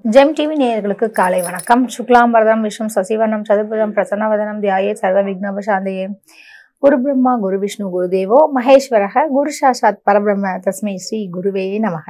GeM TV நேயர்களுக்கு காலை வணக்கம் சுக்லாம்பரதம் விஷ்ணு சசிவர்ணம் சதுர்புஜம் பிரசன்னவதனம் தியாயே சர்வ விக்னபசாந்தையே குரு பிரம்மா குரு விஷ்ணு குரு தேவோ மகேஸ்வரக குரு சாசாத் பரபிரம்ம தஸ்மை ஸ்ரீ குருவே நமக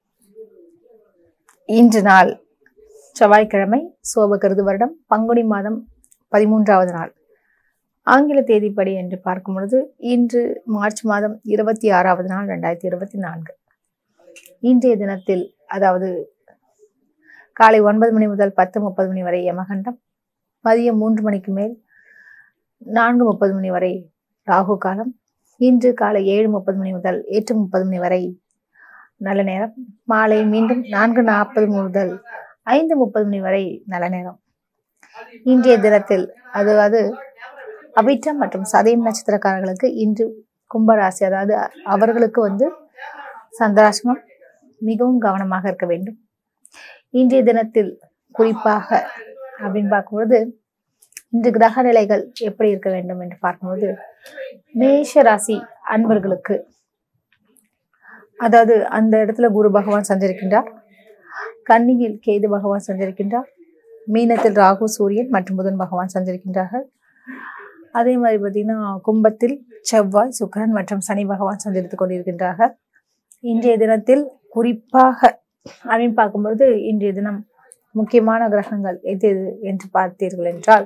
இன்று நாள் செவ்வாய்க்கிழமை சோபகிருது வருடம் பங்குனி மாதம் பதிமூன்றாவது நாள் ஆங்கில தேதிப்படி என்று பார்க்கும் பொழுது இன்று மார்ச் மாதம் இருபத்தி ஆறாவது நாள் ரெண்டாயிரத்தி இருபத்தி நான்கு இன்றைய தினத்தில் அதாவது காலை ஒன்பது மணி முதல் பத்து முப்பது மணி வரை யமகண்டம் மதியம் மூன்று மணிக்கு மேல் நான்கு முப்பது மணி வரை ராகு காலம் இன்று காலை ஏழு முப்பது மணி முதல் எட்டு முப்பது மணி வரை நல்ல நேரம் மாலை மீண்டும் நான்கு நாற்பது முதல் ஐந்து முப்பது மணி வரை நல்ல நேரம் இன்றைய தினத்தில் அதாவது அபிட்டம் மற்றும் சதயம் நட்சத்திரக்காரர்களுக்கு இன்று கும்பராசி அதாவது அவர்களுக்கு வந்து சந்திராசிரமம் மிகவும் கவனமாக இருக்க வேண்டும் இன்றைய தினத்தில் குறிப்பாக அப்படின்னு பார்க்கும்பொழுது இன்று கிரக நிலைகள் எப்படி இருக்க வேண்டும் என்று பார்க்கும்போது மேஷ ராசி அன்பர்களுக்கு அதாவது அந்த இடத்துல குரு பகவான் சஞ்சரிக்கின்றார் கன்னியில் கேது பகவான் சஞ்சரிக்கின்றார் மீனத்தில் ராகு சூரியன் மற்றும் புதன் பகவான் சஞ்சரிக்கின்றார்கள் அதே மாதிரி பார்த்தீங்கன்னா கும்பத்தில் செவ்வாய் சுக்கிரன் மற்றும் சனி பகவான் சஞ்சரித்துக் கொண்டிருக்கின்றார்கள் இன்றைய தினத்தில் குறிப்பாக அப்படின்னு பார்க்கும்பொழுது இன்றைய தினம் முக்கியமான கிரகங்கள் எது எது என்று பார்த்தீர்கள் என்றால்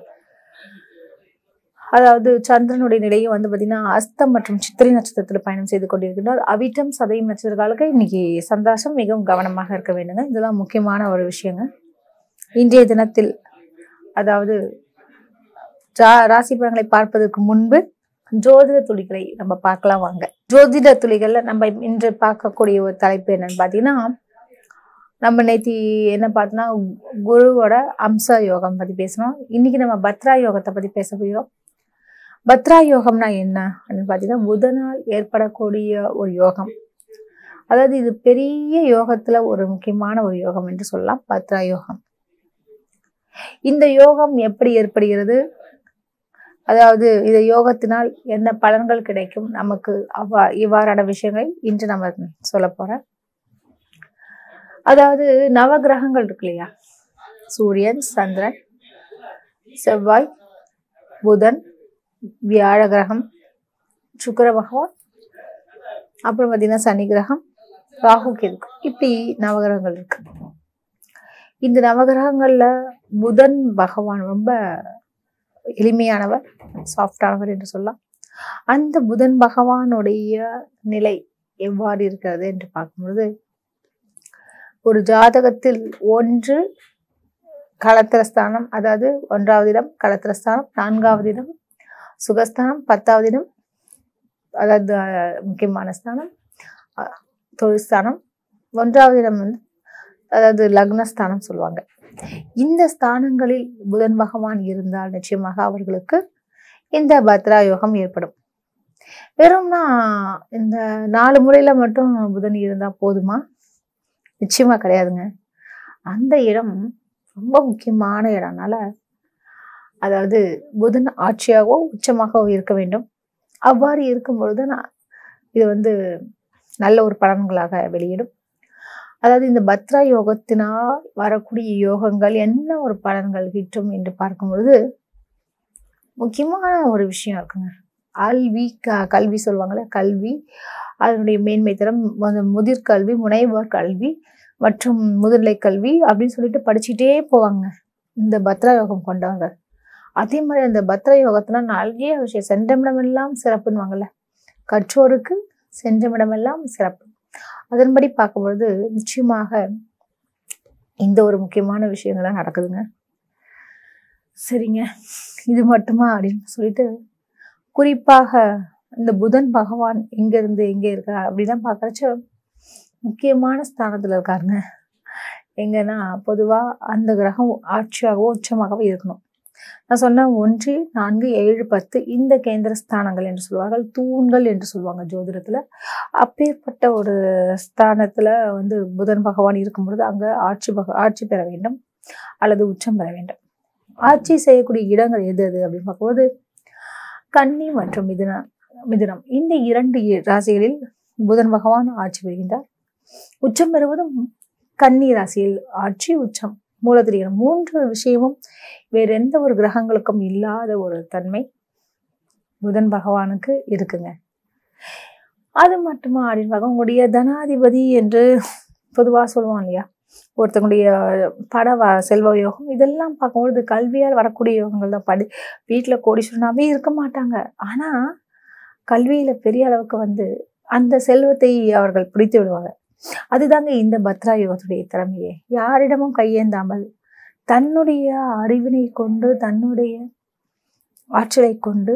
அதாவது சந்திரனுடைய நிலையும் வந்து பார்த்தீங்கன்னா அஸ்தம் மற்றும் சித்திரை நட்சத்திரத்தில் பயணம் செய்து கொண்டிருக்கின்றார் அவிட்டம் சதயம் நட்சத்திரக்காலுக்கு இன்னைக்கு சந்தாசம் மிகவும் கவனமாக இருக்க வேண்டுங்க இதெல்லாம் முக்கியமான ஒரு விஷயங்க இன்றைய தினத்தில் அதாவது ஜா- ராசி பலன்களை பார்ப்பதற்கு முன்பு ஜோதிட துளிகளை நம்ம பார்க்கலாம் வாங்க ஜோதிட துளிகள்ல நம்ம இன்று பார்க்கக்கூடிய ஒரு தலைப்பு என்னன்னு பார்த்தீங்கன்னா நம்ம நேத்தி என்ன பார்த்தோம்னா குருவோட அம்ச யோகம் பத்தி பேசணும் இன்னைக்கு நம்ம பத்ரா யோகத்தை பத்தி பேச போகிறோம் பத்ரா யோகம்னா என்ன அப்படின்னு பார்த்தீங்கன்னா புதனால் ஏற்படக்கூடிய ஒரு யோகம் அதாவது இது பெரிய யோகத்துல ஒரு முக்கியமான ஒரு யோகம் என்று சொல்லலாம் பத்ரா யோகம் இந்த யோகம் எப்படி ஏற்படுகிறது அதாவது இந்த யோகத்தினால் என்ன பலன்கள் கிடைக்கும் நமக்கு அவ்வா இவ்வாறான விஷயங்களை இன்று நம்ம சொல்ல போறேன் அதாவது நவகிரகங்கள் இருக்கு இல்லையா சூரியன் சந்திரன் செவ்வாய் புதன் வியாழ கிரகம் சுக்கிர பகவான் அப்புறம் பார்த்தீங்கன்னா சனி கிரகம் ராகு கேது இப்படி நவகிரகங்கள் இருக்கு இந்த நவகிரகங்கள்ல புதன் பகவான் ரொம்ப எளிமையானவர் சாஃப்டானவர் என்று சொல்லலாம் அந்த புதன் பகவானுடைய நிலை எவ்வாறு இருக்கிறது என்று பார்க்கும்பொழுது ஒரு ஜாதகத்தில் ஒன்று களத்திரஸ்தானம் அதாவது ஒன்றாவது இடம் களத்திரஸ்தானம் நான்காவது இடம் சுகஸ்தானம் பத்தாவது இடம் அதாவது அஹ், முக்கியமான ஸ்தானம் அஹ், தொழில் ஸ்தானம் ஒன்றாவது இடம் வந்து அதாவது லக்னஸ்தானம் சொல்லுவாங்க இந்த ஸ்தானங்களில் புதன் பகவான் இருந்தால் நிச்சயமாக அவர்களுக்கு இந்த பத்ரா யோகம் ஏற்படும் வெறும்னா இந்த நாலு முறையில மட்டும் புதன் இருந்தா போதுமா நிச்சயமா கிடையாதுங்க அந்த இடம் ரொம்ப முக்கியமான இடம்னால அதாவது புதன் ஆட்சியாகவோ உச்சமாகவோ இருக்க வேண்டும் அவ்வாறு இருக்கும் பொழுது நான் இது வந்து நல்ல ஒரு பலன்களாக வெளியிடும் அதாவது இந்த பத்ரா யோகத்தினால் வரக்கூடிய யோகங்கள் என்ன ஒரு பலன்கள் கிட்டும் என்று பார்க்கும் பொழுது முக்கியமான ஒரு விஷயம் இருக்குங்க கல்வி க கல்வி சொல்லுவாங்கள்ல கல்வி அதனுடைய மேன்மை தரம் மு- முதிர்கல்வி முனைவோர் கல்வி மற்றும் முதுநிலை கல்வி அப்படின்னு சொல்லிட்டு படிச்சுட்டே போவாங்க இந்த பத்ரா யோகம் கொண்டவங்க அதே மாதிரி அந்த பத்ரா யோகத்துல நிறைய விஷயம் சென்றமிடமெல்லாம் சிறப்புன்னுவாங்கல்ல கற்றோருக்கு சென்றமிடமெல்லாம் சிறப்பு அதன்படி பார்க்கும்பொழுது நிச்சயமாக இந்த ஒரு முக்கியமான விஷயங்கள்லாம் நடக்குதுங்க சரிங்க இது மட்டுமா அப்படின்னு சொல்லிட்டு குறிப்பாக இந்த புதன் பகவான் எங்க இருந்து எங்க இருக்கார் அப்படிலாம் பார்க்கறச்ச முக்கியமான ஸ்தானத்துல இருக்காருங்க எங்கன்னா பொதுவா அந்த கிரகம் ஆட்சியாகவோ உச்சமாகவோ இருக்கணும் நான் சொன்ன ஒன்று நான்கு ஏழு பத்து இந்த கேந்திர ஸ்தானங்கள் என்று சொல்வார்கள் தூண்கள் என்று சொல்லுவாங்க ஜோதிடத்துல அப்பேற்பட்ட ஒரு ஸ்தானத்துல வந்து புதன் பகவான் இருக்கும் பொழுது அங்க ஆட்சி பக ஆட்சி பெற வேண்டும் அல்லது உச்சம் பெற வேண்டும் ஆட்சி செய்யக்கூடிய இடங்கள் எது எது அப்படின்னு பார்க்கும்போது கன்னி மற்றும் மிதுன மிதுனம் இந்த இரண்டு இ- ராசிகளில் புதன் பகவான் ஆட்சி பெறுகின்றார் உச்சம் பெறுவதும் கன்னி ராசியில் ஆட்சி உச்சம் மூலத்திரிகரம் மூன்று விஷயமும் வேற எந்த ஒரு கிரகங்களுக்கும் இல்லாத ஒரு தன்மை புதன் பகவானுக்கு இருக்குங்க அது மட்டுமா அப்படின்னு பார்க்க உங்களுடைய தனாதிபதி என்று பொதுவாக சொல்லுவோம் இல்லையா ஒருத்தங்களுடைய பட வ செல்வ யோகம் இதெல்லாம் பார்க்கும்பொழுது கல்வியால் வரக்கூடிய யோகங்கள் தான் படி வீட்டில் கோடீஸ்வரனாவே இருக்க மாட்டாங்க ஆனால் கல்வியில் பெரிய அளவுக்கு வந்து அந்த செல்வத்தை அவர்கள் பிடித்து விடுவாங்க அதுதாங்க இந்த பத்ரா யோகத்துடைய திறமையே யாரிடமும் கையேந்தாமல் தன்னுடைய அறிவினை கொண்டு தன்னுடைய ஆற்றலை கொண்டு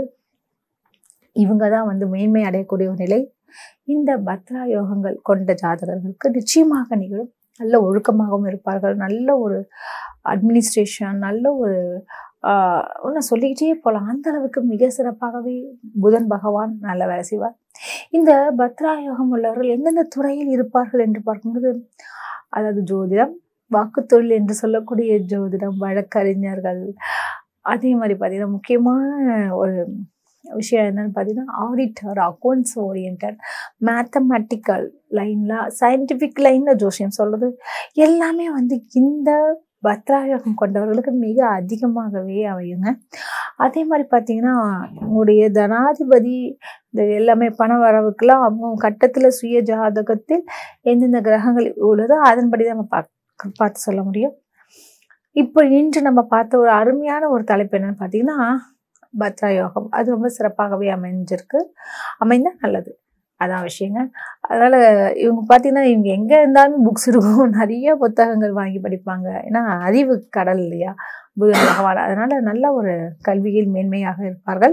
இவங்க தான் வந்து மேன்மை அடையக்கூடிய ஒரு நிலை இந்த பத்ரா யோகங்கள் கொண்ட ஜாதகர்களுக்கு நிச்சயமாக நிகழும் நல்ல ஒழுக்கமாகவும் இருப்பார்கள் நல்ல ஒரு அட்மினிஸ்ட்ரேஷன் நல்ல ஒரு ஒன்று சொல்லிக்கிட்டே போகலாம் அந்த அளவுக்கு மிக சிறப்பாகவே புதன் பகவான் நல்ல வேலை செய்வார் இந்த பத்ரா யோகம் உள்ளவர்கள் எந்தெந்த துறையில் இருப்பார்கள் என்று பார்க்கும்போது அதாவது ஜோதிடம் வாக்குத்தொழில் என்று சொல்லக்கூடிய ஜோதிடம் வழக்கறிஞர்கள் அதே மாதிரி பார்த்தீங்கன்னா முக்கியமான ஒரு விஷயம் என்னன்னு பார்த்தீங்கன்னா ஆடிட்டர் அக்கௌண்ட்ஸ் ஓரியன்ட் மேத்தமெட்டிக்கல் லைனில் சயின்டிஃபிக் லைனில் ஜோசியம் சொல்கிறது எல்லாமே வந்து இந்த பத்ராயோகம் கொண்டவர்களுக்கு மிக அதிகமாகவே அமையுங்க அதே மாதிரி பார்த்தீங்கன்னா உங்களுடைய தனாதிபதி இந்த எல்லாமே பண வரவுக்கெல்லாம் அவங்க கட்டத்தில் சுய ஜாதகத்தில் எந்தெந்த கிரகங்கள் உள்ளதோ அதன்படி தான் நம்ம பார்க்க பார்த்து சொல்ல முடியும் இப்போ இன்று நம்ம பார்த்த ஒரு அருமையான ஒரு தலைப்பு என்னன்னு பார்த்தீங்கன்னா பத்ரா யோகம் அது ரொம்ப சிறப்பாகவே அமைஞ்சிருக்கு அமைந்தா நல்லது அதான் விஷயங்க அதனால இவங்க பார்த்தீங்கன்னா இவங்க எங்கே இருந்தாலும் புக்ஸ் இருக்கும் நிறைய புத்தகங்கள் வாங்கி படிப்பாங்க ஏன்னா அறிவு கடல் இல்லையா புதன் பகவான் அதனால நல்ல ஒரு கல்வியில் மேன்மையாக இருப்பார்கள்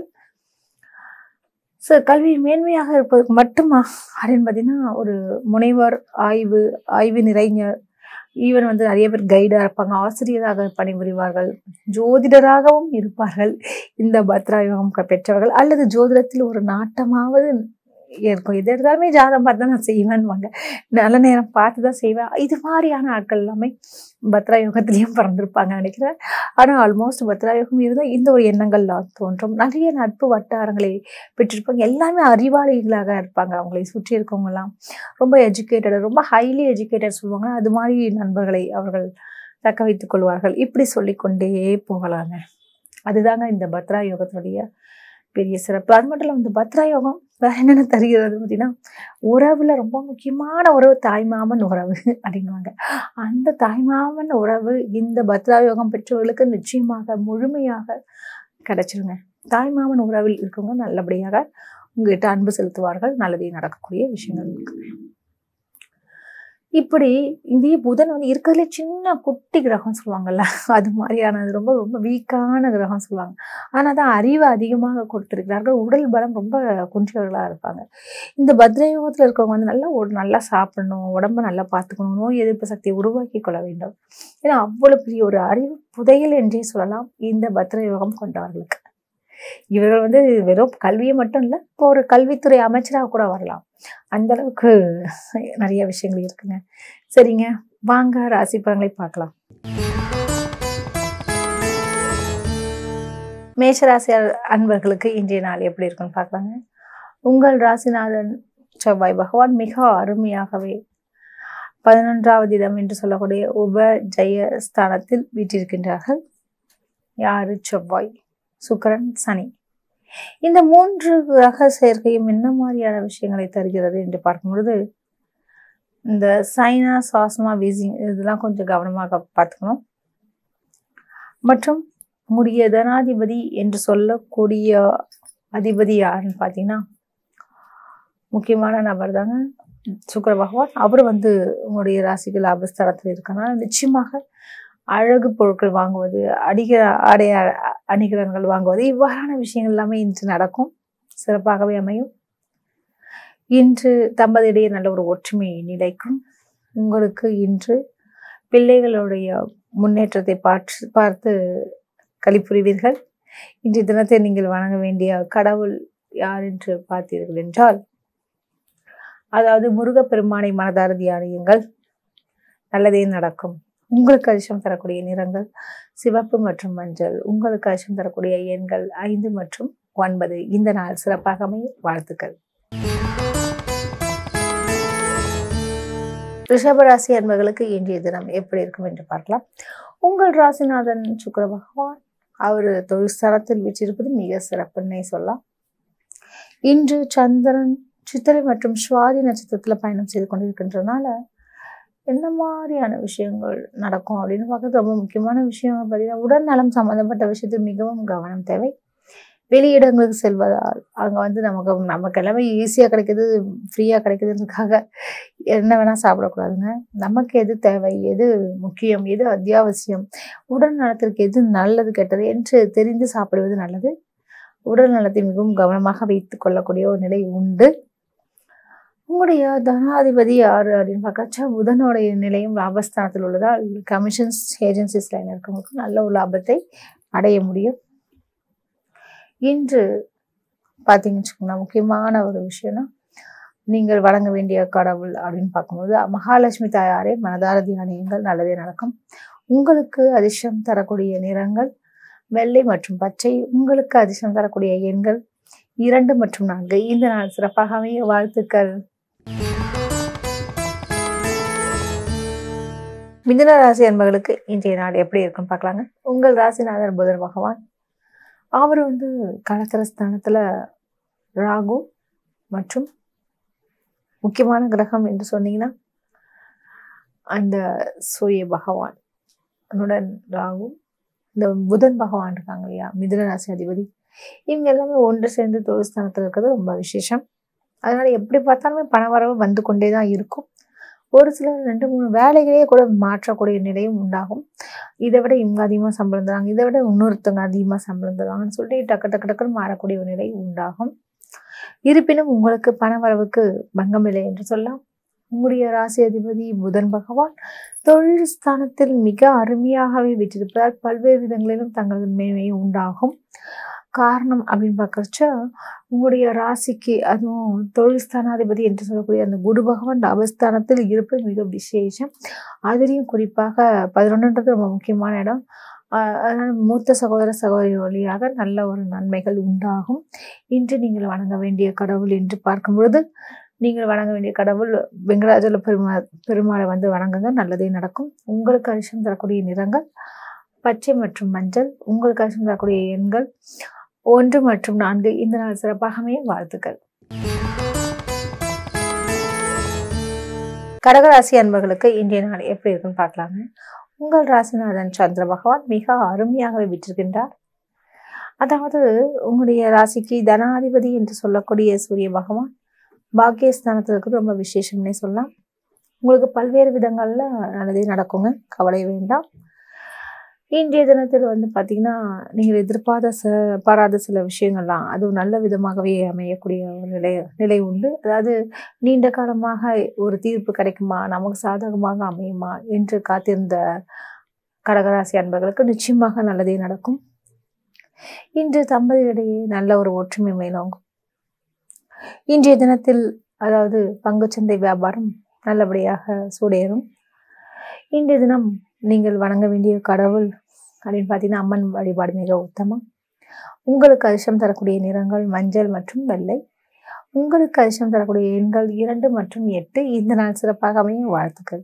ஸோ கல்வியில் மேன்மையாக இருப்பதற்கு மட்டுமா அப்படின்னு பார்த்தீங்கன்னா ஒரு முனைவர் ஆய்வு ஆய்வு நிறைஞர் ஈவன் வந்து நிறைய பேர் கைடாக இருப்பாங்க ஆசிரியராக பணிபுரிவார்கள் ஜோதிடராகவும் இருப்பார்கள் இந்த பத்ராயோகம் பெற்றவர்கள் அல்லது ஜோதிடத்தில் ஒரு நாட்டமாவது இருக்கும் எது எடுத்தாலுமே ஜாதகம் பார்த்து தான் நான் செய்வேன்வாங்க நல்ல நேரம் பார்த்து தான் செய்வேன் இது மாதிரியான ஆட்கள் எல்லாமே பத்ரா யோகத்திலையும் பிறந்திருப்பாங்க நினைக்கிறேன் ஆனால் ஆல்மோஸ்ட் பத்ரா யோகம் இருந்தால் இந்த ஒரு எண்ணங்கள்லாம் தோன்றும் நிறைய நட்பு வட்டாரங்களை பெற்றிருப்பாங்க எல்லாமே அறிவாளிகளாக இருப்பாங்க அவங்களை சுற்றி இருக்கவங்கலாம் ரொம்ப எஜுகேட்டட் ரொம்ப ஹைலி எஜுகேட்டட் சொல்லுவாங்க அது மாதிரி நண்பர்களை அவர்கள் தக்க வைத்துக் கொள்வார்கள் இப்படி சொல்லிக்கொண்டே போகலாங்க அதுதாங்க இந்த பத்ரா யோகத்தினுடைய பெரிய சிறப்பு அது மட்டும் இல்லாமல் இந்த பத்ரா யோகம் வேற என்னென்ன தருகிறது பார்த்தீங்கன்னா உறவுல ரொம்ப முக்கியமான உறவு தாய்மாமன் உறவு அப்படின்வாங்க அந்த தாய்மாமன் உறவு இந்த பத்ரா யோகம் பெற்றவர்களுக்கு நிச்சயமாக முழுமையாக கிடைச்சிருங்க தாய்மாமன் உறவில் இருக்கவங்க நல்லபடியாக உங்ககிட்ட அன்பு செலுத்துவார்கள் நல்லதே நடக்கக்கூடிய விஷயங்கள் இருக்குங்க இப்படி இதே புதன் வந்து இருக்கிறதுல சின்ன குட்டி கிரகம் சொல்லுவாங்கல்ல அது மாதிரியானது ரொம்ப ரொம்ப வீக்கான கிரகம் சொல்லுவாங்க ஆனால் தான் அறிவு அதிகமாக கொடுத்துருக்கிறார்கள் உடல் பலம் ரொம்ப குன்றியவர்களாக இருப்பாங்க இந்த பத்ரயோகத்தில் இருக்கவங்க வந்து நல்லா நல்லா சாப்பிடணும் உடம்ப நல்லா பார்த்துக்கணும் நோய் எதிர்ப்பு சக்தியை உருவாக்கி கொள்ள வேண்டும் ஏன்னா அவ்வளோ பெரிய ஒரு அறிவு புதையல் என்றே சொல்லலாம் இந்த பத்ரயோகம் கொண்டவர்களுக்கு இவர்கள் வந்து வெறும் கல்வியை மட்டும் இல்லை இப்போ ஒரு கல்வித்துறை அமைச்சராக கூட வரலாம் அந்த அளவுக்கு நிறைய விஷயங்கள் இருக்குங்க சரிங்க வாங்க ராசி பலன்களை பார்க்கலாம் மேஷராசி அன்பர்களுக்கு இன்றைய நாள் எப்படி இருக்குன்னு பார்க்கலாங்க உங்கள் ராசிநாதன் செவ்வாய் பகவான் மிக அருமையாகவே பதினொன்றாவது இடம் என்று சொல்லக்கூடிய உப ஜெய ஸ்தானத்தில் வீட்டிருக்கின்றார்கள் யாரு செவ்வாய் சுக்கரன் சனி இந்த மூன்று கிரக சேர்க்கையும் என்ன மாதிரியான விஷயங்களை தருகிறது என்று பார்க்கும் பொழுது இந்த சைனா சாஸ்மா வீசிங் இதெல்லாம் கொஞ்சம் கவனமாக பார்த்துக்கணும் மற்றும் முடிய தனாதிபதி என்று சொல்லக்கூடிய அதிபதி யாருன்னு பார்த்தீங்கன்னா முக்கியமான நபர் தாங்க சுக்கர பகவான் அவர் வந்து உங்களுடைய ராசிக்கு லாபஸ்தலத்தில் இருக்கனால நிச்சயமாக அழகு பொருட்கள் வாங்குவது அடிக ஆடை அணிகலன்கள் வாங்குவது இவ்வாறான விஷயங்கள் எல்லாமே இன்று நடக்கும் சிறப்பாகவே அமையும் இன்று தம்பதியிடையே நல்ல ஒரு ஒற்றுமை நிலைக்கும் உங்களுக்கு இன்று பிள்ளைகளுடைய முன்னேற்றத்தை பார்த்து பார்த்து கழிப்புரிவீர்கள் இன்றைய தினத்தை நீங்கள் வணங்க வேண்டிய கடவுள் யார் என்று பார்த்தீர்கள் என்றால் அதாவது முருகப்பெருமானை மனதார தியானியுங்கள் நல்லதே நடக்கும் உங்களுக்கு அதிர்ஷ்டம் தரக்கூடிய நிறங்கள் சிவப்பு மற்றும் மஞ்சள் உங்களுக்கு அதிர்ஷ்டம் தரக்கூடிய எண்கள் ஐந்து மற்றும் ஒன்பது இந்த நாள் சிறப்பாக அமைய வாழ்த்துக்கள் ரிஷபராசி அன்பர்களுக்கு இன்றைய தினம் எப்படி இருக்கும் என்று பார்க்கலாம் உங்கள் ராசிநாதன் சுக்கிர பகவான் அவர் தொழில் ஸ்தலத்தில் வீற்றிருப்பது மிக சிறப்புன்னே சொல்லலாம் இன்று சந்திரன் சித்திரை மற்றும் சுவாதி நட்சத்திரத்துல பயணம் செய்து கொண்டிருக்கின்றனால என்ன மாதிரியான விஷயங்கள் நடக்கும் அப்படின்னு பார்க்கறது ரொம்ப முக்கியமான விஷயம் பார்த்தீங்கன்னா உடல் நலம் சம்பந்தப்பட்ட விஷயத்தில் மிகவும் கவனம் தேவை வெளியிடங்களுக்கு செல்வதால் அங்கே வந்து நமக்கு நமக்கு எல்லாமே ஈஸியாக கிடைக்குது ஃப்ரீயாக கிடைக்குதுன்றதுக்காக என்ன வேணால் சாப்பிடக்கூடாதுங்க நமக்கு எது தேவை எது முக்கியம் எது அத்தியாவசியம் உடல் நலத்திற்கு எது நல்லது கெட்டது என்று தெரிந்து சாப்பிடுவது நல்லது உடல் நலத்தை மிகவும் கவனமாக வைத்துக் கொள்ளக்கூடிய ஒரு நிலை உண்டு உங்களுடைய தனாதிபதி யாரு அப்படின்னு பார்க்கச்சா புதனுடைய நிலையும் லாபஸ்தானத்தில் உள்ளதால் கமிஷன்ஸ் ஏஜென்சிஸ் லைன் இருக்கவங்களுக்கு நல்ல ஒரு லாபத்தை அடைய முடியும் இன்று பார்த்தீங்கன்னு வச்சுக்கோங்களேன் முக்கியமான ஒரு விஷயம்னா நீங்கள் வழங்க வேண்டிய கடவுள் அப்படின்னு பார்க்கும்போது மகாலட்சுமி தாயாரே மனதார தியானியங்கள் நல்லதே நடக்கும் உங்களுக்கு அதிர்ஷ்டம் தரக்கூடிய நிறங்கள் வெள்ளை மற்றும் பச்சை உங்களுக்கு அதிர்ஷ்டம் தரக்கூடிய எண்கள் இரண்டு மற்றும் நான்கு இந்த நாள் சிறப்பாக அமைய வாழ்த்துக்கள் மிதுன ராசி அன்பர்களுக்கு இன்றைய நாள் எப்படி இருக்குன்னு பார்க்கலாங்க உங்கள் ராசிநாதர் புதன் பகவான் அவர் வந்து கலத்திர ஸ்தானத்துல ராகு மற்றும் முக்கியமான கிரகம் என்று சொன்னீங்கன்னா அந்த சூரிய பகவான் உடன் ராகு இந்த புதன் பகவான் இருக்காங்க இல்லையா மிதுன ராசி அதிபதி இவங்க எல்லாமே ஒன்று சேர்ந்து தொழில் ஸ்தானத்தில் இருக்கிறது ரொம்ப விசேஷம் அதனால எப்படி பார்த்தாலுமே பணவரவு வந்து கொண்டே தான் இருக்கும் ஒரு சிலர் ரெண்டு மூணு வேலைகளே கூட மாற்றக்கூடிய நிலையும் உண்டாகும் இதை விட இவங்க அதிகமாக சம்பளம் தராங்க இதை விட இன்னொருத்தவங்க அதிகமாக சம்பளம் தருவாங்கன்னு சொல்லிட்டு டக்கு டக்கு டக்குன்னு மாறக்கூடிய ஒரு நிலை உண்டாகும் இருப்பினும் உங்களுக்கு பண வரவுக்கு பங்கமில்லை என்று சொல்லலாம் உங்களுடைய ராசி அதிபதி புதன் பகவான் தொழில் ஸ்தானத்தில் மிக அருமையாகவே விட்டிருப்பதால் பல்வேறு விதங்களிலும் தங்களது மேன்மையை உண்டாகும் காரணம் அப்படின்னு பார்க்கறச்ச உங்களுடைய ராசிக்கு அதுவும் தொழில் ஸ்தானாதிபதி என்று சொல்லக்கூடிய அந்த குரு பகவான் லாபஸ்தானத்தில் இருப்பது மிக விசேஷம் அதுலேயும் குறிப்பாக பதினொன்றுன்றது ரொம்ப முக்கியமான இடம் ஆஹ் அதனால மூத்த சகோதர சகோதரி வழியாக நல்ல ஒரு நன்மைகள் உண்டாகும் இன்று நீங்கள் வணங்க வேண்டிய கடவுள் என்று பார்க்கும் பொழுது நீங்கள் வணங்க வேண்டிய கடவுள் வெங்கடாஜல பெருமா பெருமாளை வந்து வணங்குங்க நல்லதே நடக்கும் உங்களுக்கு அரிசம் தரக்கூடிய நிறங்கள் பச்சை மற்றும் மஞ்சள் உங்களுக்கு அரிசம் தரக்கூடிய எண்கள் ஒன்று மற்றும் நான்கு இந்த நாள் சிறப்பாகவே வாழ்த்துக்கள் கடகராசி அன்பர்களுக்கு இன்றைய நாள் எப்படி இருக்குன்னு பார்க்கலாங்க உங்கள் ராசிநாதன் சந்திர பகவான் மிக அருமையாகவே விட்டிருக்கின்றார் அதாவது உங்களுடைய ராசிக்கு தனாதிபதி என்று சொல்லக்கூடிய சூரிய பகவான் பாக்கியஸ்தானத்தில் இருக்கிறது ரொம்ப விசேஷம்னே சொல்லலாம் உங்களுக்கு பல்வேறு விதங்கள்ல நல்லதே நடக்குங்க கவலை வேண்டாம் இன்றைய தினத்தில் வந்து பார்த்தீங்கன்னா நீங்கள் எதிர்பார்த்த ச பாராத சில விஷயங்கள்லாம் அதுவும் நல்ல விதமாகவே அமையக்கூடிய ஒரு நிலை நிலை உண்டு அதாவது நீண்ட காலமாக ஒரு தீர்ப்பு கிடைக்குமா நமக்கு சாதகமாக அமையுமா என்று காத்திருந்த கடகராசி அன்பர்களுக்கு நிச்சயமாக நல்லதே நடக்கும் இன்று தம்பதியிடையே நல்ல ஒரு ஒற்றுமை மேலோங்கும் இன்றைய தினத்தில் அதாவது பங்குச்சந்தை வியாபாரம் நல்லபடியாக சூடேறும் இன்றைய தினம் நீங்கள் வணங்க வேண்டிய கடவுள் அப்படின்னு பார்த்தீங்கன்னா அம்மன் வழிபாடு மிக உத்தமம் உங்களுக்கு அதிர்ஷ்டம் தரக்கூடிய நிறங்கள் மஞ்சள் மற்றும் வெள்ளை உங்களுக்கு அதிர்ஷ்டம் தரக்கூடிய எண்கள் இரண்டு மற்றும் எட்டு இந்த நாள் சிறப்பாக அமையும் வாழ்த்துக்கள்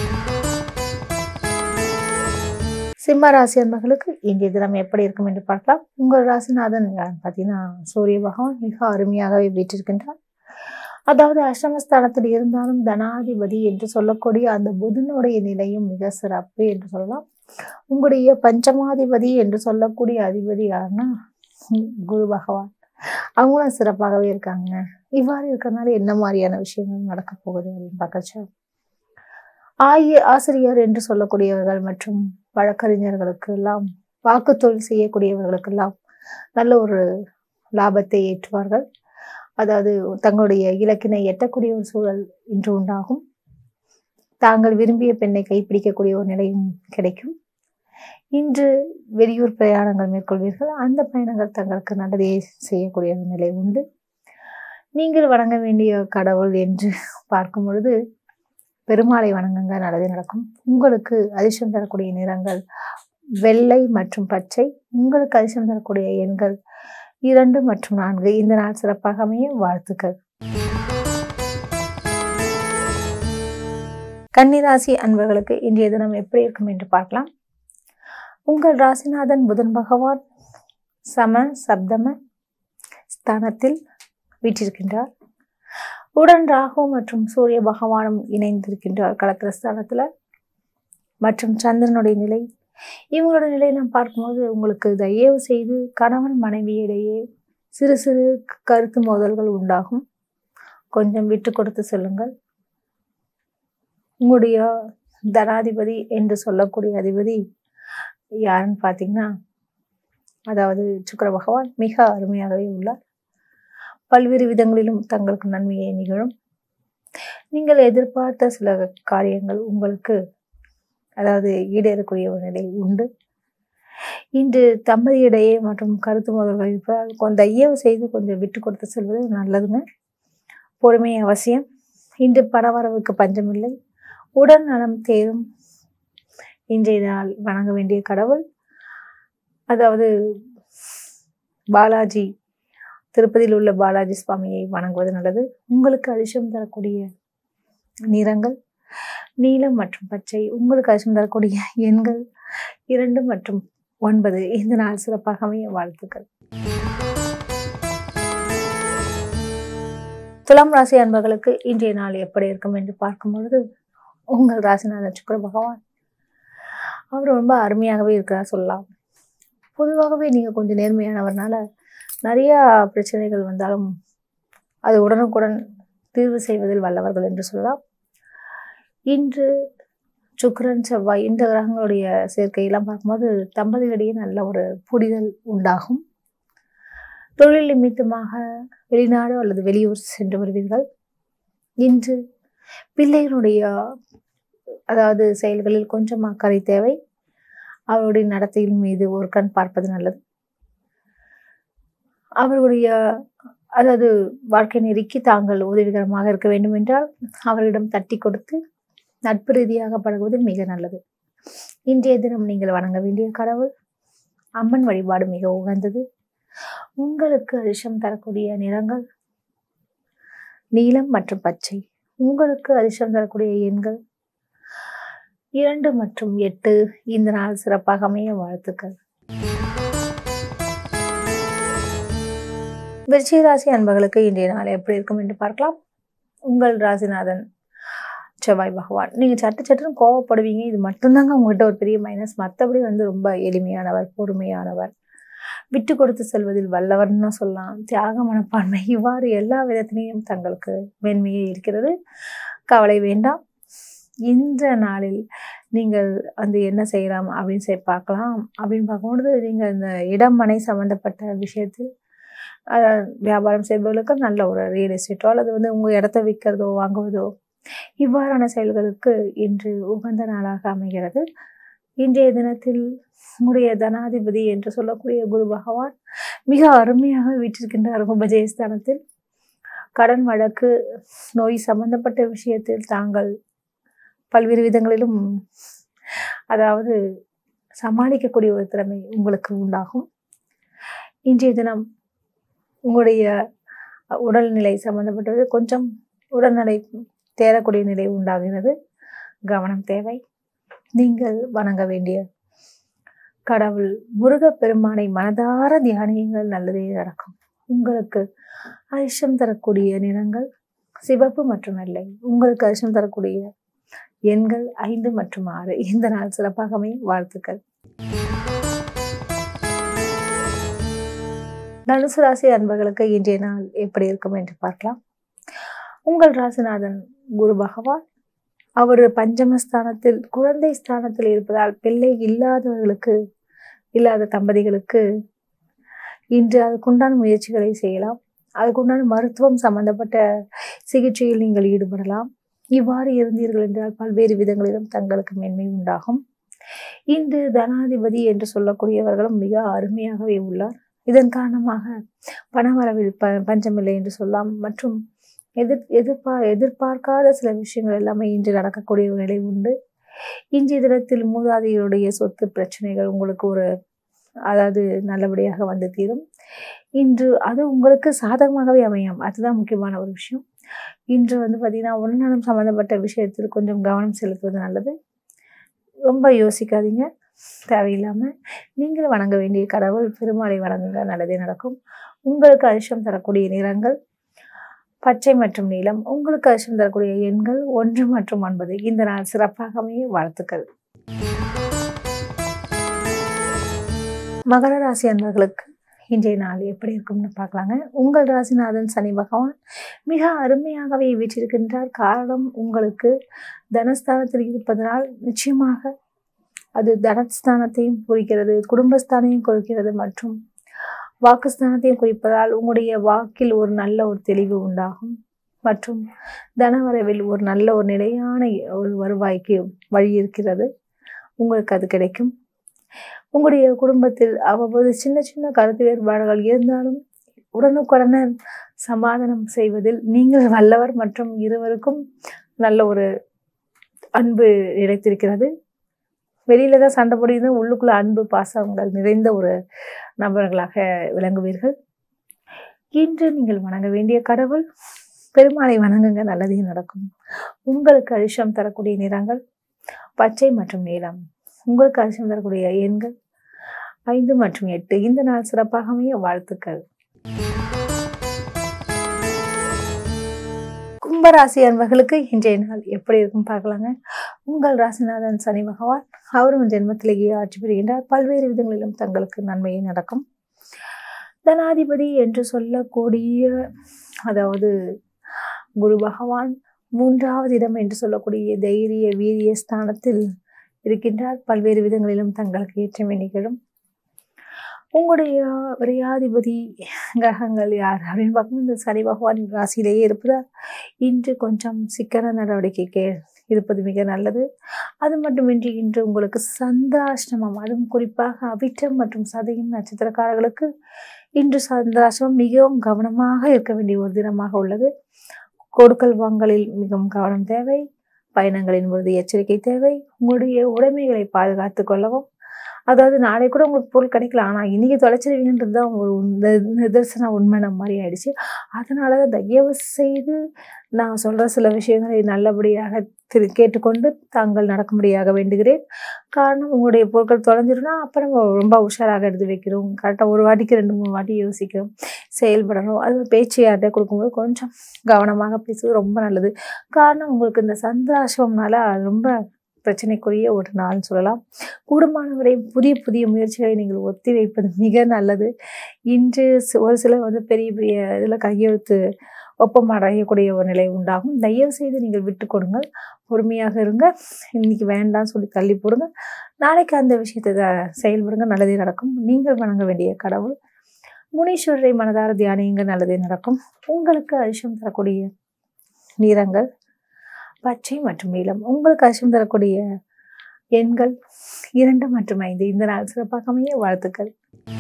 சிம்ம ராசி அன்பர்களுக்கு இன்றைய தினம் எப்படி இருக்கும் என்று பார்க்கலாம் உங்கள் ராசிநாதன் யாருன்னு பார்த்தீங்கன்னா சூரிய பகவான் மிக அருமையாகவே வீற்றிருக்கின்றார் அதாவது அஷ்டமஸ்தானத்தில் இருந்தாலும் தனாதிபதி என்று சொல்லக்கூடிய அந்த புதனுடைய நிலையும் மிக சிறப்பு என்று சொல்லலாம் உங்களுடைய பஞ்சமாதிபதி என்று சொல்லக்கூடிய அதிபதி யாருன்னா குரு பகவான் அவங்களும் சிறப்பாகவே இருக்காங்க இவ்வாறு இருக்கிறதுனால என்ன மாதிரியான விஷயங்கள் நடக்க போகுது அப்படின்னு பார்க்கச்சா ஆய ஆசிரியர் என்று சொல்லக்கூடியவர்கள் மற்றும் வழக்கறிஞர்களுக்கு எல்லாம் வாக்கு தொழில் செய்யக்கூடியவர்களுக்கெல்லாம் நல்ல ஒரு லாபத்தை ஏற்றுவார்கள் அதாவது தங்களுடைய இலக்கினை எட்டக்கூடிய ஒரு சூழல் இன்று உண்டாகும் தாங்கள் விரும்பிய பெண்ணை கைப்பிடிக்கக்கூடிய ஒரு நிலையும் கிடைக்கும் இன்று வெளியூர் பிரயாணங்கள் மேற்கொள்வீர்கள் அந்த பயணங்கள் தங்களுக்கு நல்லதே செய்யக்கூடிய ஒரு நிலை உண்டு நீங்கள் வணங்க வேண்டிய கடவுள் என்று பார்க்கும் பொழுது பெருமாளை வணங்குங்க நல்லதே நடக்கும் உங்களுக்கு அதிர்ஷ்டம் தரக்கூடிய நிறங்கள் வெள்ளை மற்றும் பச்சை உங்களுக்கு அதிர்ஷ்டம் தரக்கூடிய எண்கள் இரண்டு மற்றும் நான்கு இந்த நாள் சிறப்பாக அமைய வாழ்த்துக்கள் கன்னிராசி அன்பர்களுக்கு இன்றைய தினம் எப்படி இருக்கும் என்று பார்க்கலாம் உங்கள் ராசிநாதன் புதன் பகவான் சம சப்தம ஸ்தானத்தில் வீற்றிருக்கின்றார் உடன் ராகு மற்றும் சூரிய பகவானும் இணைந்திருக்கின்றார் கலத்திர ஸ்தானத்துல மற்றும் சந்திரனுடைய நிலை இவங்களோட நிலையெல்லாம் பார்க்கும்போது உங்களுக்கு தயவு செய்து கணவன் மனைவியிடையே சிறு சிறு கருத்து மோதல்கள் உண்டாகும் கொஞ்சம் விட்டு கொடுத்து செல்லுங்கள் உங்களுடைய தனாதிபதி என்று சொல்லக்கூடிய அதிபதி யாருன்னு பார்த்தீங்கன்னா அதாவது சுக்கர பகவான் மிக அருமையாகவே உள்ளார் பல்வேறு விதங்களிலும் தங்களுக்கு நன்மையை நிகழும் நீங்கள் எதிர்பார்த்த சில காரியங்கள் உங்களுக்கு அதாவது ஈடேறக்கூடிய ஒரு நிலை உண்டு இன்று தம்பதியிடையே மற்றும் கருத்து மோதல்கள் இருப்பதால் கொஞ்சம் தயவு செய்து கொஞ்சம் விட்டு கொடுத்து செல்வது நல்லதுங்க பொறுமை அவசியம் இன்று பணவரவுக்கு பஞ்சமில்லை உடல் நலம் தேரும் இன்றைய நாள் வணங்க வேண்டிய கடவுள் அதாவது பாலாஜி திருப்பதியில் உள்ள பாலாஜி சுவாமியை வணங்குவது நல்லது உங்களுக்கு அதிர்ஷ்டம் தரக்கூடிய நிறங்கள் நீலம் மற்றும் பச்சை உங்களுக்கு அதிர்ஷ்டம் தரக்கூடிய எண்கள் இரண்டு மற்றும் ஒன்பது இந்த நாள் சிறப்பாக அமைய வாழ்த்துக்கள் துலாம் ராசி அன்பர்களுக்கு இன்றைய நாள் எப்படி இருக்கும் என்று பார்க்கும் பொழுது உங்கள் ராசிநாதன் சுக்கர பகவான் அவர் ரொம்ப அருமையாகவே இருக்கிறார் சொல்லலாம் பொதுவாகவே நீங்கள் கொஞ்சம் நேர்மையானவர்னால நிறையா பிரச்சனைகள் வந்தாலும் அது உடனுக்குடன் தீர்வு செய்வதில் வல்லவர்கள் என்று சொல்லலாம் இன்று சுக்கிரன் செவ்வாய் இந்த கிரகங்களுடைய சேர்க்கையெல்லாம் பார்க்கும்போது தம்பதிகளிடையே நல்ல ஒரு புரிதல் உண்டாகும் தொழில் நிமித்தமாக வெளிநாடு அல்லது வெளியூர் சென்று வருவீர்கள் இன்று பிள்ளைகளுடைய அதாவது செயல்களில் கொஞ்சம் அக்கறை தேவை அவருடைய நடத்தையின் மீது ஒரு கண் பார்ப்பது நல்லது அவர்களுடைய அதாவது வாழ்க்கை நெருக்கி தாங்கள் உதவிகரமாக இருக்க வேண்டும் என்றால் அவரிடம் தட்டி கொடுத்து நட்பு ரீதியாக பழகுவது மிக நல்லது இன்றைய தினம் நீங்கள் வணங்க வேண்டிய கடவுள் அம்மன் வழிபாடு மிக உகந்தது உங்களுக்கு அதிர்ஷ்டம் தரக்கூடிய நிறங்கள் நீலம் மற்றும் பச்சை உங்களுக்கு அதிர்ஷ்டம் தரக்கூடிய எண்கள் இரண்டு மற்றும் எட்டு இந்த நாள் சிறப்பாக அமைய வாழ்த்துக்கள் விருச்சிக ராசி அன்பர்களுக்கு இன்றைய நாள் எப்படி இருக்கும் என்று பார்க்கலாம் உங்கள் ராசிநாதன் செவ்வாய் பகவான் நீங்கள் சட்டு சட்டுன்னு கோவப்படுவீங்க இது மட்டும்தாங்க உங்கள்கிட்ட ஒரு பெரிய மைனஸ் மற்றபடி வந்து ரொம்ப எளிமையானவர் பொறுமையானவர் விட்டு கொடுத்து செல்வதில் வல்லவர்னு சொல்லலாம் தியாக மனப்பான்மை இவ்வாறு எல்லா விதத்திலையும் தங்களுக்கு மேன்மையே இருக்கிறது கவலை வேண்டாம் இந்த நாளில் நீங்கள் வந்து என்ன செய்யலாம் அப்படின்னு சொல்லி பார்க்கலாம் அப்படின்னு பார்க்கும்பொழுது நீங்கள் இந்த இடம் மனை சம்மந்தப்பட்ட விஷயத்தில் அஹ், வியாபாரம் செய்பவர்களுக்கு நல்ல ஒரு ரியல் எஸ்டேட்டோ அல்லது வந்து உங்கள் இடத்த விற்கிறதோ வாங்குவதோ இவ்வாறான செயல்களுக்கு இன்று உகந்த நாளாக அமைகிறது இன்றைய தினத்தில் உங்களுடைய தனாதிபதி என்று சொல்லக்கூடிய குரு பகவான் மிக அருமையாக வீற்றிருக்கின்றார் உபஜயஸ்தானத்தில் கடன் வழக்கு நோய் சம்பந்தப்பட்ட விஷயத்தில் தாங்கள் பல்வேறு விதங்களிலும் அதாவது சமாளிக்கக்கூடிய ஒரு திறமை உங்களுக்கு உண்டாகும் இன்றைய தினம் உங்களுடைய உடல்நிலை சம்பந்தப்பட்டது கொஞ்சம் உடல்நிலை தேரக்கூடிய நிலை உண்டாகிறது கவனம் தேவை நீங்கள் வணங்க வேண்டிய கடவுள் முருகப்பெருமானை மனதார தியானியுங்கள் நல்லதே நடக்கும் உங்களுக்கு அதிர்ஷ்டம் தரக்கூடிய நிறங்கள் சிவப்பு மற்றும் வெள்ளை உங்களுக்கு அதிர்ஷ்டம் தரக்கூடிய எண்கள் ஐந்து மற்றும் ஆறு இந்த நாள் சிறப்பாக அமையும் வாழ்த்துக்கள் தனுசு ராசி அன்பர்களுக்கு இன்றைய நாள் எப்படி இருக்கும் என்று பார்க்கலாம் உங்கள் ராசிநாதன் குரு பகவான் அவர் பஞ்சமஸ்தானத்தில் குழந்தை ஸ்தானத்தில் இருப்பதால் பிள்ளை இல்லாதவர்களுக்கு இல்லாத தம்பதிகளுக்கு இன்று அதுக்குண்டான முயற்சிகளை செய்யலாம் அதுக்குண்டான மருத்துவம் சம்பந்தப்பட்ட சிகிச்சையில் நீங்கள் ஈடுபடலாம் இவ்வாறு இருந்தீர்கள் என்றால் பல்வேறு விதங்களிலும் தங்களுக்கு மேன்மை உண்டாகும் இன்று தனாதிபதி என்று சொல்லக்கூடியவர்களும் மிக அருமையாகவே உள்ளார் இதன் காரணமாக பணவரவில் ப பஞ்சமில்லை என்று சொல்லலாம் மற்றும் எதிர் எதிர்பார் எதிர்பார்க்காத சில விஷயங்கள் எல்லாமே இன்று நடக்கக்கூடிய ஒரு நிலை உண்டு இன்றைய தினத்தில் மூதாதையருடைய சொத்து பிரச்சனைகள் உங்களுக்கு ஒரு அதாவது நல்லபடியாக வந்து தீரும் இன்று அது உங்களுக்கு சாதகமாகவே அமையும் அதுதான் முக்கியமான ஒரு விஷயம் இன்று வந்து பார்த்தீங்கன்னா உடல்நலம் சம்மந்தப்பட்ட விஷயத்தில் கொஞ்சம் கவனம் செலுத்துவது நல்லது ரொம்ப யோசிக்காதீங்க தேவையில்லாமல் நீங்களும் வணங்க வேண்டிய கடவுள் பெருமாளை வணங்குங்க நல்லதே நடக்கும் உங்களுக்கு அதிர்ஷ்டம் தரக்கூடிய நிறங்கள் பச்சை மற்றும் நீலம் உங்களுக்கு அதிர்ஷ்டம் தரக்கூடிய எண்கள் ஒன்று மற்றும் ஒன்பது இந்த நாள் சிறப்பாக அமைய வாழ்த்துக்கள் மகர ராசி அன்பர்களுக்கு இன்றைய நாள் எப்படி இருக்கும்னு பார்க்கலாங்க உங்கள் ராசிநாதன் சனி பகவான் மிக அருமையாகவே வீற்றிருக்கின்றார் காரணம் உங்களுக்கு தனஸ்தானத்தில் இருப்பதனால் நிச்சயமாக அது தனஸ்தானத்தையும் குறிக்கிறது குடும்பஸ்தானையும் குறிக்கிறது மற்றும் வாக்குஸ்தானத்தையும் குறிப்பதால் உங்களுடைய வாக்கில் ஒரு நல்ல ஒரு தெளிவு உண்டாகும் மற்றும் தனவரவில் ஒரு நல்ல ஒரு நிலையான ஒரு வருவாய்க்கு வழி இருக்கிறது உங்களுக்கு அது கிடைக்கும் உங்களுடைய குடும்பத்தில் அவ்வப்போது சின்ன சின்ன கருத்து வேறுபாடுகள் இருந்தாலும் உடனுக்குடனே சமாதானம் செய்வதில் நீங்கள் வல்லவர் மற்றும் இருவருக்கும் நல்ல ஒரு அன்பு நிலைத்திருக்கிறது வெளியில தான் சண்டை போடுறது உள்ளுக்குள்ள அன்பு பாசங்கள் நிறைந்த ஒரு நபர்களாக விளங்குவீர்கள் இன்று நீங்கள் வணங்க வேண்டிய கடவுள் பெருமாளை வணங்குங்க நல்லதே நடக்கும் உங்களுக்கு அதிர்ஷ்டம் தரக்கூடிய நிறங்கள் பச்சை மற்றும் நீலம் உங்களுக்கு அதிர்ஷ்டம் தரக்கூடிய எண்கள் ஐந்து மற்றும் எட்டு இந்த நாள் சிறப்பாக அமைய வாழ்த்துக்கள் கும்பராசி அன்பர்களுக்கு இன்றைய நாள் எப்படி இருக்கும் பார்க்கலாங்க உங்கள் ராசிநாதன் சனி பகவான் அவரும் ஜென்மத்திலேயே ஆட்சி பெறுகின்றார் பல்வேறு விதங்களிலும் தங்களுக்கு நன்மையே நடக்கும் தனாதிபதி என்று சொல்லக்கூடிய அதாவது குரு பகவான் மூன்றாவது இடம் என்று சொல்லக்கூடிய தைரிய வீரிய ஸ்தானத்தில் இருக்கின்றார் பல்வேறு விதங்களிலும் தங்களுக்கு ஏற்றமே நிகழும் உங்களுடைய விரையாதிபதி கிரகங்கள் யார் அப்படின்னு பார்க்கும்போது இந்த சனி பகவான் ராசியிலேயே இருப்பதால் இன்று கொஞ்சம் சிக்கன நடவடிக்கைக்கு இருப்பது மிக நல்லது அது மட்டுமின்றி இன்று உங்களுக்கு சந்திராஷ்டமம் அதுவும் குறிப்பாக அவிட்டம் மற்றும் சதயம் நட்சத்திரக்காரர்களுக்கு இன்று சந்திராஷ்டமம் மிகவும் கவனமாக இருக்க வேண்டிய ஒரு தினமாக உள்ளது கொடுக்கல் வாங்கலில் மிகவும் கவனம் தேவை பயணங்களின் பொழுது எச்சரிக்கை தேவை உங்களுடைய உடைமைகளை பாதுகாத்து கொள்ளவும் அதாவது நாளை கூட உங்களுக்கு பொருள் கிடைக்கலாம் ஆனால் இன்னைக்கு தொலைச்சிருவீங்கன்றது தான் ஒரு உண்மை- நிதர்சன உண்மை நம்ம மாதிரி ஆயிடுச்சு அதனால தான் தயவு செய்து நான் சொல்கிற சில விஷயங்களை நல்லபடியாக திரு கேட்டுக்கொண்டு தாங்கள் நடக்கும்படியாக வேண்டுகிறேன் காரணம் உங்களுடைய பொருட்கள் தொலைஞ்சிரும்னா அப்புறம் ரொம்ப உஷாராக எடுத்து வைக்கிறோம் கரெக்டாக ஒரு வாட்டிக்கு ரெண்டு மூணு வாட்டி யோசிக்கிறோம் செயல்படணும் அது பேச்சு யார்கிட்ட கொடுக்கும்போது கொஞ்சம் கவனமாக பேசுவது ரொம்ப நல்லது காரணம் உங்களுக்கு இந்த சந்திராசிரமம்னால அது ரொம்ப பிரச்சனைக்குரிய ஒரு நாள்னு சொல்லலாம் கூடுமானவரை புதிய புதிய முயற்சிகளை நீங்கள் ஒத்தி வைப்பது மிக நல்லது இன்று சி- ஒரு சிலர் வந்து பெரிய பெரிய இதில் கையெழுத்து ஒப்பம் அடையக்கூடிய ஒரு நிலை உண்டாகும் தயவு செய்து நீங்கள் விட்டு கொடுங்கள் பொறுமையாக இருங்க இன்னைக்கு வேண்டாம்னு சொல்லி தள்ளி போடுங்க நாளைக்கு அந்த விஷயத்தை த- செயல்படுங்க நல்லதே நடக்கும் நீங்கள் வணங்க வேண்டிய கடவுள் முனீஸ்வரரை மனதார தியானியுங்க நல்லதே நடக்கும் உங்களுக்கு அதிர்ஷ்டம் தரக்கூடிய நிறங்கள் பச்சை மற்றும் நீலம் உங்களுக்கு அதிர்ஷ்டம் தரக்கூடிய எண்கள் இரண்டு மற்றும் ஐந்து இந்த நாள் சிறப்பாக அமைய வாழ்த்துக்கள்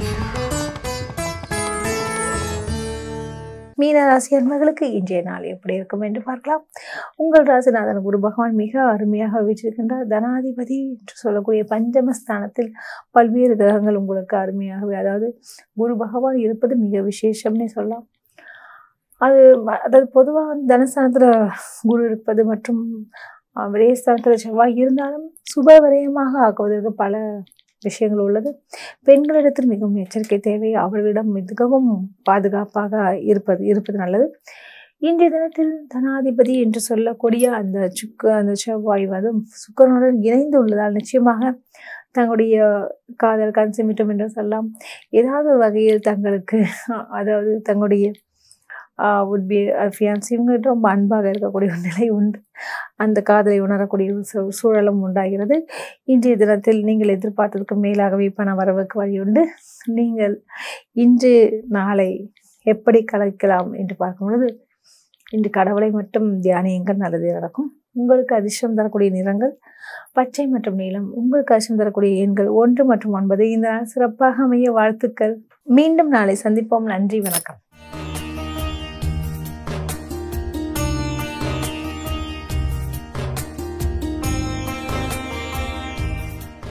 மீன ராசி அன்பர்களுக்கு இன்றைய நாள் எப்படி இருக்கும் என்று பார்க்கலாம் உங்கள் ராசிநாதன் குரு பகவான் மிக அருமையாக வீற்றிருக்கின்றார் தனாதிபதி என்று சொல்லக்கூடிய பஞ்சமஸ்தானத்தில் பல்வேறு கிரகங்கள் உங்களுக்கு அருமையாகவே அதாவது குரு பகவான் இருப்பது மிக விசேஷம்னே சொல்லலாம் அது ம- அதாவது பொதுவாக வந்து தனஸ்தானத்தில் குரு இருப்பது மற்றும் அஹ், விரயஸ்தானத்தில் செவ்வாய் இருந்தாலும் சுப விரயமாக ஆக்குவதற்கு பல விஷயங்கள் உள்ளது பெண்களிடத்தில் மிகவும் எச்சரிக்கை தேவை அவர்களிடம் மிகவும் பாதுகாப்பாக இருப்பது இருப்பது நல்லது இன்றைய தினத்தில் தனாதிபதி என்று சொல்லக்கூடிய அந்த சுக்கு அந்த செவ்வாய் வந்து சுக்கரனுடன் இணைந்து உள்ளதால் நிச்சயமாக தங்களுடைய காதல் கன்சிமிட்டம் என்று சொல்லலாம் ஏதாவது ஒரு வகையில் தங்களுக்கு அஹ், அதாவது தங்களுடைய உட் பி ஃபியான்சி இவங்ககிட்ட ரொம்ப அன்பாக இருக்கக்கூடிய ஒரு நிலை உண்டு அந்த காதலை உணரக்கூடிய ஒரு சூ- சூழலும் உண்டாகிறது இன்றைய தினத்தில் நீங்கள் எதிர்பார்த்ததுக்கு மேலாகவே பண வரவுக்கு வழி உண்டு நீங்கள் இன்று நாளை எப்படி கலைக்கலாம் என்று பார்க்கும் பொழுது இன்று கடவுளை மட்டும் தியானியுங்கள் நல்லது நடக்கும் உங்களுக்கு அதிர்ஷ்டம் தரக்கூடிய நிறங்கள் பச்சை மற்றும் நீலம் உங்களுக்கு அதிர்ஷ்டம் தரக்கூடிய எண்கள் ஒன்று மற்றும் ஒன்பது இந்த நாள் சிறப்பாக அமைய வாழ்த்துக்கள் மீண்டும் நாளை சந்திப்போம் நன்றி வணக்கம்